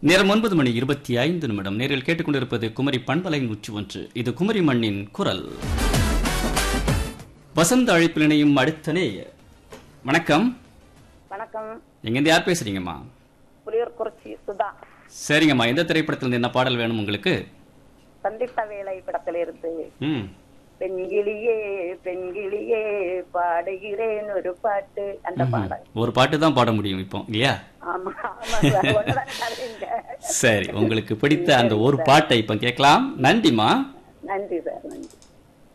நேரம் ஒன்பது மணி இருபத்தி ஐந்து நிமிடம் நேரில் கேட்டுக்கொண்டிருப்பது குமரி பண்பலையின் உச்சி ஒன்று இது குமரி மண்ணின் குரல் வசந்த அழைப்பில் இணையும் அடுத்த நேயர் வணக்கம் வணக்கம் எங்கேருந்து யார் பேசுறீங்கம்மா புலியூர்குறிச்சி சுதா சரிங்கம்மா எந்த திரைப்படத்துல என்ன பாடல் வேணும் உங்களுக்கு சந்தித்த வேலை படத்திலிருந்து ம் பெண்கிளியே பெண்கிளியே பாடுகிறேன் ஒரு பாட்டு அந்த பாடல் ஒரு பாட்டு தான் பாட முடியும் இப்போ இல்லையா ஆமா ஆமா சார். ஒண்ணுதானே தருவீங்க. சரி உங்களுக்கு பிடித்த அந்த ஒரு பாட்டை இப்ப கேட்கலாம் நன்றிம்மா நன்றி சார் நன்றி